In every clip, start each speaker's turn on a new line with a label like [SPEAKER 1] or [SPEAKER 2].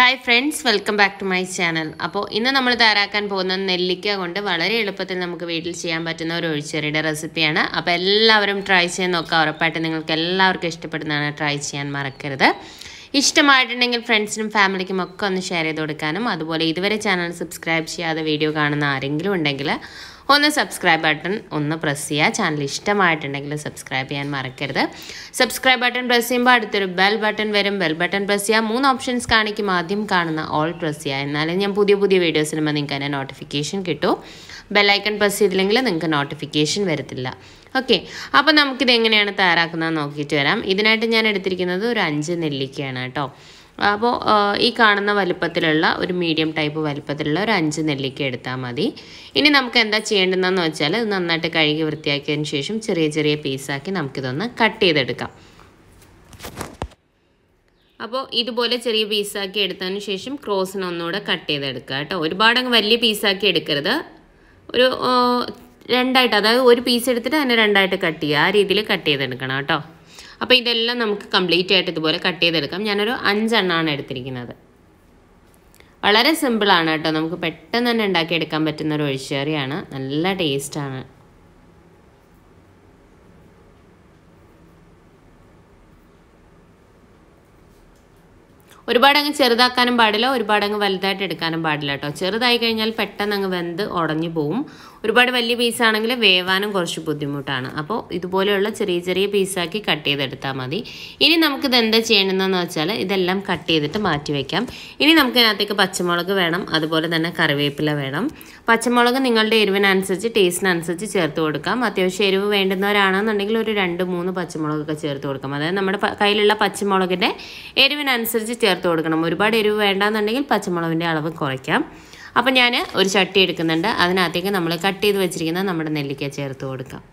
[SPEAKER 1] hi friends welcome back to my channel അപ്പോൾ ഇന്ന് നമ്മൾ തയ്യാറാക്കാൻ പോകുന്ന നെല്ലിക്ക കൊണ്ട് വളരെ എളുപ്പത്തിൽ നമുക്ക് വീട്ടിൽ ചെയ്യാൻ പറ്റുന്ന ഒരു ഒഴിച്ചെറിയുടെ റെസിപ്പിയാണ് അപ്പോൾ എല്ലാവരും ട്രൈ ചെയ്യാൻ നോക്കുക ഉറപ്പായിട്ട് നിങ്ങൾക്ക് എല്ലാവർക്കും ഇഷ്ടപ്പെടുന്നതാണ് ട്രൈ ചെയ്യാൻ മറക്കരുത് ഇഷ്ടമായിട്ടുണ്ടെങ്കിൽ ഫ്രണ്ട്സിനും ഫാമിലിക്കും ഒക്കെ ഒന്ന് ഷെയർ ചെയ്ത് കൊടുക്കാനും അതുപോലെ ഇതുവരെ ചാനൽ സബ്സ്ക്രൈബ് ചെയ്യാതെ വീഡിയോ കാണുന്ന ആരെങ്കിലും ഉണ്ടെങ്കിൽ ഒന്ന് സബ്സ്ക്രൈബ് ബട്ടൺ ഒന്ന് പ്രസ് ചെയ്യുക ചാനൽ ഇഷ്ടമായിട്ടുണ്ടെങ്കിൽ സബ്സ്ക്രൈബ് ചെയ്യാൻ മറക്കരുത് സബ്സ്ക്രൈബ് ബട്ടൺ പ്രസ് ചെയ്യുമ്പോൾ അടുത്തൊരു ബെൽ ബട്ടൺ വരും ബെൽ ബട്ടൺ പ്രസ് ചെയ്യുക മൂന്ന് ഓപ്ഷൻസ് കാണിക്കും ആദ്യം കാണുന്ന ഓൾ പ്രസ് ചെയ്യുക എന്നാലേ ഞാൻ പുതിയ പുതിയ വീഡിയോസ് ഇടുമ്പോൾ നിങ്ങൾക്ക് അതിൻ്റെ നോട്ടിഫിക്കേഷൻ കിട്ടും ബെല്ലൈക്കൺ പ്രസ് ചെയ്തില്ലെങ്കിൽ നിങ്ങൾക്ക് നോട്ടിഫിക്കേഷൻ വരത്തില്ല ഓക്കെ അപ്പോൾ നമുക്കിത് എങ്ങനെയാണ് തയ്യാറാക്കുന്നത് നോക്കിയിട്ട് വരാം ഇതിനായിട്ട് ഞാൻ എടുത്തിരിക്കുന്നത് ഒരു അഞ്ച് നെല്ലിക്കയാണ് കേട്ടോ അപ്പോൾ ഈ കാണുന്ന വലുപ്പത്തിലുള്ള ഒരു മീഡിയം ടൈപ്പ് വലുപ്പത്തിലുള്ള ഒരു അഞ്ച് നെല്ലിക്ക എടുത്താൽ മതി ഇനി നമുക്ക് എന്താ ചെയ്യേണ്ടതെന്ന് വെച്ചാൽ ഇത് നന്നായിട്ട് കഴുകി വൃത്തിയാക്കിയതിന് ശേഷം ചെറിയ ചെറിയ പീസാക്കി നമുക്കിതൊന്ന് കട്ട് ചെയ്തെടുക്കാം അപ്പോൾ ഇതുപോലെ ചെറിയ പീസാക്കി എടുത്തതിന് ശേഷം ക്രോസിന് ഒന്നുകൂടെ കട്ട് ചെയ്തെടുക്കുക കേട്ടോ ഒരുപാട് അങ്ങ് വലിയ പീസാക്കി എടുക്കരുത് ഒരു രണ്ടായിട്ട് അതായത് ഒരു പീസ് എടുത്തിട്ട് അതിനെ രണ്ടായിട്ട് കട്ട് ചെയ്യുക ആ രീതിയിൽ കട്ട് ചെയ്തെടുക്കണം കേട്ടോ അപ്പോൾ ഇതെല്ലാം നമുക്ക് കംപ്ലീറ്റ് ആയിട്ട് ഇതുപോലെ കട്ട് ചെയ്തെടുക്കാം ഞാനൊരു അഞ്ചെണ്ണമാണ് എടുത്തിരിക്കുന്നത് വളരെ സിമ്പിളാണ് കേട്ടോ നമുക്ക് പെട്ടെന്ന് തന്നെ ഉണ്ടാക്കിയെടുക്കാൻ പറ്റുന്ന ഒരു ഒഴിച്ചേറിയാണ് നല്ല ടേസ്റ്റാണ് ഒരുപാട് അങ്ങ് ചെറുതാക്കാനും പാടില്ല ഒരുപാട് അങ്ങ് വലുതായിട്ട് എടുക്കാനും പാടില്ല കേട്ടോ ചെറുതായി കഴിഞ്ഞാൽ പെട്ടെന്ന് അങ്ങ് വെന്ത് ഉടഞ്ഞു പോവും ഒരുപാട് വലിയ പീസാണെങ്കിൽ വേവാനും കുറച്ച് ബുദ്ധിമുട്ടാണ് അപ്പോൾ ഇതുപോലെയുള്ള ചെറിയ ചെറിയ പീസാക്കി കട്ട് ചെയ്തെടുത്താൽ മതി ഇനി നമുക്കിത് എന്താ ചെയ്യണമെന്ന് വെച്ചാൽ ഇതെല്ലാം കട്ട് ചെയ്തിട്ട് മാറ്റി വയ്ക്കാം ഇനി നമുക്ക് ഇതിനകത്തേക്ക് പച്ചമുളക് വേണം അതുപോലെ തന്നെ കറിവേപ്പില വേണം പച്ചമുളക് നിങ്ങളുടെ എരിവിനനുസരിച്ച് ടേസ്റ്റിനനുസരിച്ച് ചേർത്ത് കൊടുക്കാം അത്യാവശ്യം എരിവ് വേണ്ടുന്നവരാണെന്നുണ്ടെങ്കിൽ ഒരു രണ്ട് മൂന്ന് പച്ചമുളകൊക്കെ ചേർത്ത് കൊടുക്കാം അതായത് നമ്മുടെ കയ്യിലുള്ള പച്ചമുളകിൻ്റെ എരിവിനനുസരിച്ച് ചേർത്ത് കൊടുക്കണം ഒരുപാട് എരിവ് വേണ്ടാന്നുണ്ടെങ്കിൽ പച്ചമുളകിൻ്റെ അളവ് കുറയ്ക്കാം അപ്പം ഞാൻ ഒരു ചട്ടി എടുക്കുന്നുണ്ട് അതിനകത്തേക്ക് നമ്മൾ കട്ട് ചെയ്ത് വെച്ചിരിക്കുന്ന നമ്മുടെ നെല്ലിക്ക ചേർത്ത് കൊടുക്കാം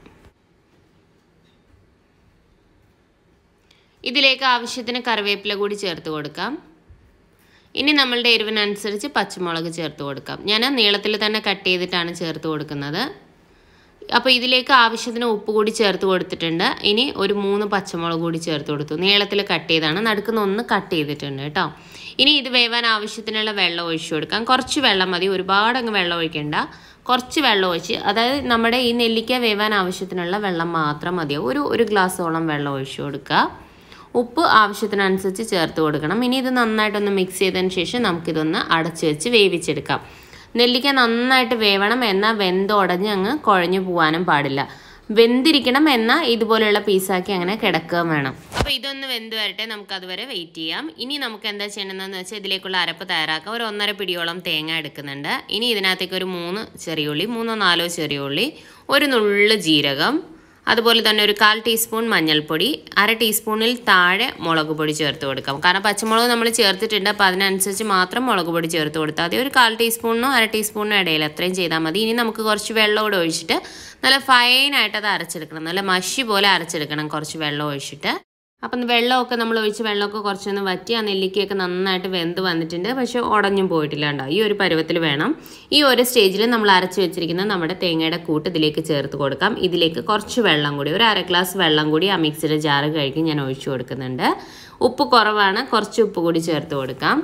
[SPEAKER 1] ഇതിലേക്ക് ആവശ്യത്തിന് കറിവേപ്പില കൂടി ചേർത്ത് കൊടുക്കാം ഇനി നമ്മളുടെ എരിവിനനുസരിച്ച് പച്ചമുളക് ചേർത്ത് കൊടുക്കാം ഞാൻ നീളത്തിൽ തന്നെ കട്ട് ചെയ്തിട്ടാണ് ചേർത്ത് കൊടുക്കുന്നത് അപ്പോൾ ഇതിലേക്ക് ആവശ്യത്തിന് ഉപ്പ് കൂടി ചേർത്ത് കൊടുത്തിട്ടുണ്ട് ഇനി ഒരു മൂന്ന് പച്ചമുളക് കൂടി ചേർത്ത് കൊടുത്തു നീളത്തിൽ കട്ട് ചെയ്താണ് നടുക്കുന്ന ഒന്ന് കട്ട് ചെയ്തിട്ടുണ്ട് കേട്ടോ ഇനി ഇത് വേവാൻ ആവശ്യത്തിനുള്ള വെള്ളം ഒഴിച്ചു കൊടുക്കാം കുറച്ച് വെള്ളം മതി ഒരുപാട് അങ്ങ് വെള്ളം ഒഴിക്കേണ്ട കുറച്ച് വെള്ളം ഒഴിച്ച് അതായത് നമ്മുടെ ഈ നെല്ലിക്ക വേവാൻ ആവശ്യത്തിനുള്ള വെള്ളം മാത്രം മതിയാവും ഒരു ഒരു ഗ്ലാസ്സോളം വെള്ളം ഒഴിച്ചു കൊടുക്കുക ഉപ്പ് ആവശ്യത്തിനനുസരിച്ച് ചേർത്ത് കൊടുക്കണം ഇനി ഇത് നന്നായിട്ടൊന്ന് മിക്സ് ചെയ്തതിന് ശേഷം നമുക്കിതൊന്ന് അടച്ചു വെച്ച് വേവിച്ചെടുക്കാം നെല്ലിക്ക നന്നായിട്ട് വേവണം എന്നാൽ വെന്തുടഞ്ഞ് അങ്ങ് കുഴഞ്ഞു പോകാനും പാടില്ല വെന്തിരിക്കണം എന്നാൽ ഇതുപോലെയുള്ള പീസാക്കി അങ്ങനെ കിടക്കുകയും വേണം അപ്പോൾ ഇതൊന്ന് വെന്ത് വരട്ടെ നമുക്ക് അതുവരെ വെയിറ്റ് ചെയ്യാം ഇനി നമുക്ക് എന്താ ചെയ്യണമെന്ന് വെച്ചാൽ ഇതിലേക്കുള്ള അരപ്പ് തയ്യാറാക്കാം ഒരു ഒന്നര പിടിയോളം തേങ്ങ എടുക്കുന്നുണ്ട് ഇനി ഇതിനകത്തേക്ക് ഒരു മൂന്ന് ചെറിയുള്ളി മൂന്നോ നാലോ ചെറിയുള്ളി ഒരു നുള്ളു ജീരകം അതുപോലെ തന്നെ ഒരു കാൽ ടീസ്പൂൺ മഞ്ഞൾപ്പൊടി അര ടീസ്പൂണിൽ താഴെ മുളക് പൊടി ചേർത്ത് കൊടുക്കാം കാരണം പച്ചമുളക് നമ്മൾ ചേർത്തിട്ടുണ്ട് അപ്പോൾ അതിനനുസരിച്ച് മാത്രം മുളക് പൊടി ചേർത്ത് കൊടുത്താൽ മതി ഒരു കാൽ ടീസ്പൂണിനോ അര ടീസ്പൂണിനോ ഇടയിൽ അത്രയും ചെയ്താൽ മതി ഇനി നമുക്ക് കുറച്ച് വെള്ളം കൂടെ ഒഴിച്ചിട്ട് നല്ല ഫൈനായിട്ട് അത് അരച്ചെടുക്കണം നല്ല മഷി പോലെ അരച്ചെടുക്കണം കുറച്ച് വെള്ളം ഒഴിച്ചിട്ട് അപ്പം വെള്ളമൊക്കെ നമ്മൾ ഒഴിച്ച് വെള്ളമൊക്കെ കുറച്ചൊന്ന് വറ്റി ആ നെല്ലിക്കയൊക്കെ നന്നായിട്ട് വെന്ത് വന്നിട്ടുണ്ട് പക്ഷേ ഉടഞ്ഞും പോയിട്ടില്ല ഉണ്ടോ ഈ ഒരു പരുവത്തിൽ വേണം ഈ ഒരു സ്റ്റേജിൽ നമ്മൾ അരച്ച് വെച്ചിരിക്കുന്ന നമ്മുടെ തേങ്ങയുടെ കൂട്ട് ഇതിലേക്ക് ചേർത്ത് കൊടുക്കാം ഇതിലേക്ക് കുറച്ച് വെള്ളം കൂടി ഒരു അര ഗ്ലാസ് വെള്ളം കൂടി ആ മിക്സിയുടെ ജാറ് കഴുകി ഞാൻ ഒഴിച്ചു കൊടുക്കുന്നുണ്ട് ഉപ്പ് കുറവാണ് കുറച്ച് ഉപ്പ് കൂടി ചേർത്ത് കൊടുക്കാം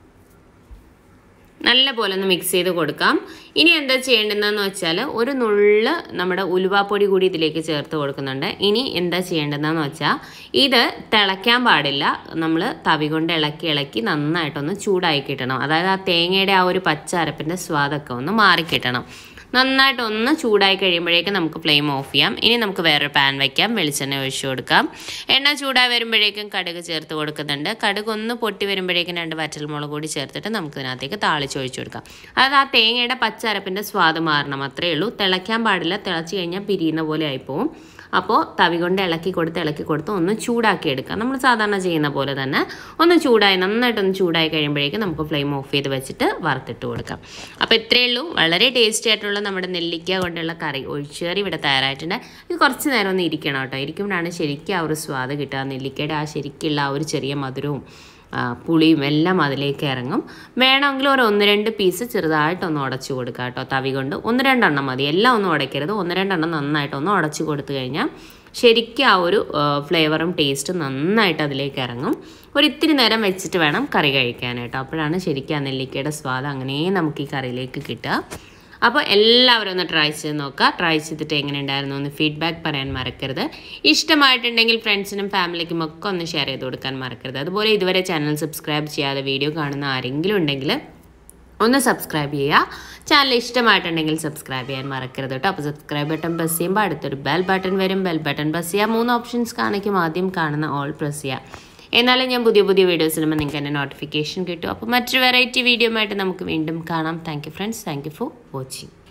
[SPEAKER 1] നല്ല പോലെ ഒന്ന് മിക്സ് ചെയ്ത് കൊടുക്കാം ഇനി എന്താ ചെയ്യേണ്ടതെന്ന് വെച്ചാൽ ഒരു നുള്ള് നമ്മുടെ ഉലുവാപ്പൊടി കൂടി ഇതിലേക്ക് ചേർത്ത് കൊടുക്കുന്നുണ്ട് ഇനി എന്താ ചെയ്യേണ്ടതെന്ന് വെച്ചാൽ ഇത് തിളയ്ക്കാൻ പാടില്ല നമ്മൾ തവി കൊണ്ട് ഇളക്കി ഇളക്കി നന്നായിട്ടൊന്ന് ചൂടായി കിട്ടണം അതായത് ആ തേങ്ങയുടെ ആ ഒരു പച്ച അരപ്പിൻ്റെ സ്വാദൊക്കെ ഒന്ന് മാറിക്കിട്ടണം നന്നായിട്ടൊന്ന് ചൂടായി കഴിയുമ്പോഴേക്കും നമുക്ക് ഫ്ലെയിം ഓഫ് ചെയ്യാം ഇനി നമുക്ക് വേറൊരു പാൻ വയ്ക്കാം വെളിച്ചെണ്ണ ഒഴിച്ചു കൊടുക്കാം എണ്ണ ചൂടായി വരുമ്പോഴേക്കും കടുക് ചേർത്ത് കൊടുക്കുന്നുണ്ട് കടുക് ഒന്ന് പൊട്ടി വരുമ്പോഴേക്കും രണ്ട് വറ്റൽമുളക് കൂടി ചേർത്തിട്ട് നമുക്ക് ഇതിനകത്തേക്ക് താളിച്ച് ഒഴിച്ചു കൊടുക്കാം അതായത് ആ തേങ്ങയുടെ പച്ചരപ്പിൻ്റെ സ്വാദ് മാറണം അത്രയേ ഉള്ളൂ തിളയ്ക്കാൻ പാടില്ല തിളച്ച് കഴിഞ്ഞാൽ പിരിയുന്ന പോലെ ആയിപ്പോവും അപ്പോൾ തവി കൊണ്ട് ഇളക്കി കൊടുത്ത് ഇളക്കി കൊടുത്ത് ഒന്ന് ചൂടാക്കി എടുക്കാം നമ്മൾ സാധാരണ ചെയ്യുന്ന പോലെ തന്നെ ഒന്ന് ചൂടായി നന്നായിട്ടൊന്ന് ചൂടായി കഴിയുമ്പോഴേക്കും നമുക്ക് ഫ്ലെയിം ഓഫ് ചെയ്ത് വെച്ചിട്ട് വറുത്തിട്ട് കൊടുക്കാം അപ്പോൾ ഇത്രയേ ഉള്ളൂ വളരെ ടേസ്റ്റി ആയിട്ടുള്ള നമ്മുടെ നെല്ലിക്ക കൊണ്ടുള്ള കറി ഒഴിച്ചുകറി ഇവിടെ തയ്യാറായിട്ടുണ്ട് ഇത് കുറച്ച് നേരം ഒന്ന് ഇരിക്കണം കേട്ടോ ഇരിക്കുമ്പോഴാണ് ശരിക്കും ആ ഒരു സ്വാദ് കിട്ടുക നെല്ലിക്കയുടെ ആ ശരിക്കുള്ള ആ ഒരു ചെറിയ മധുരവും പുളിയും എല്ലാം അതിലേക്ക് ഇറങ്ങും വേണമെങ്കിൽ ഒരു ഒന്ന് രണ്ട് പീസ് ചെറുതായിട്ടൊന്ന് ഉടച്ചു കൊടുക്കുക കേട്ടോ തവി കൊണ്ട് ഒന്ന് രണ്ടെണ്ണം മതി എല്ലാം ഒന്നും ഉടയ്ക്കരുത് ഒന്ന് രണ്ടെണ്ണം നന്നായിട്ടൊന്ന് ഉടച്ചു കൊടുത്തു കഴിഞ്ഞാൽ ശരിക്കും ആ ഒരു ഫ്ലേവറും ടേസ്റ്റും നന്നായിട്ട് അതിലേക്ക് ഇറങ്ങും ഒരു ഇത്തിരി നേരം വെച്ചിട്ട് വേണം കറി കഴിക്കാനായിട്ട് അപ്പോഴാണ് ശരിക്കും ആ നെല്ലിക്കയുടെ സ്വാദ് അങ്ങനെ നമുക്ക് ഈ കറിയിലേക്ക് കിട്ടുക അപ്പോൾ എല്ലാവരും ഒന്ന് ട്രൈ ചെയ്ത് നോക്കുക ട്രൈ ചെയ്തിട്ട് എങ്ങനെ ഉണ്ടായിരുന്നു എന്ന് ഫീഡ്ബാക്ക് പറയാൻ മറക്കരുത് ഇഷ്ടമായിട്ടുണ്ടെങ്കിൽ ഫ്രണ്ട്സിനും ഫാമിലിക്കും ഒക്കെ ഒന്ന് ഷെയർ ചെയ്ത് കൊടുക്കാൻ മറക്കരുത് അതുപോലെ ഇതുവരെ ചാനൽ സബ്സ്ക്രൈബ് ചെയ്യാതെ വീഡിയോ കാണുന്ന ആരെങ്കിലും ഉണ്ടെങ്കിൽ ഒന്ന് സബ്സ്ക്രൈബ് ചെയ്യുക ചാനൽ ഇഷ്ടമായിട്ടുണ്ടെങ്കിൽ സബ്സ്ക്രൈബ് ചെയ്യാൻ മറക്കരുത് കേട്ടോ അപ്പോൾ സബ്സ്ക്രൈബ് ബട്ടൺ പ്രസ് ചെയ്യുമ്പോൾ അടുത്തൊരു ബെൽ ബട്ടൺ വരും ബെൽ ബട്ടൺ പ്രസ് ചെയ്യുക മൂന്ന് ഓപ്ഷൻസ് കാണിക്കും ആദ്യം കാണുന്ന ഓൾ പ്രസ് ചെയ്യുക എന്നാലും ഞാൻ പുതിയ പുതിയ വീഡിയോസ് ഇടുമ്പോൾ നിങ്ങൾക്ക് എൻ്റെ നോട്ടിഫിക്കേഷൻ കിട്ടും അപ്പോൾ മറ്റൊരു വെറൈറ്റി വീഡിയോ ആയിട്ട് നമുക്ക് വീണ്ടും കാണാം thank you friends thank you for watching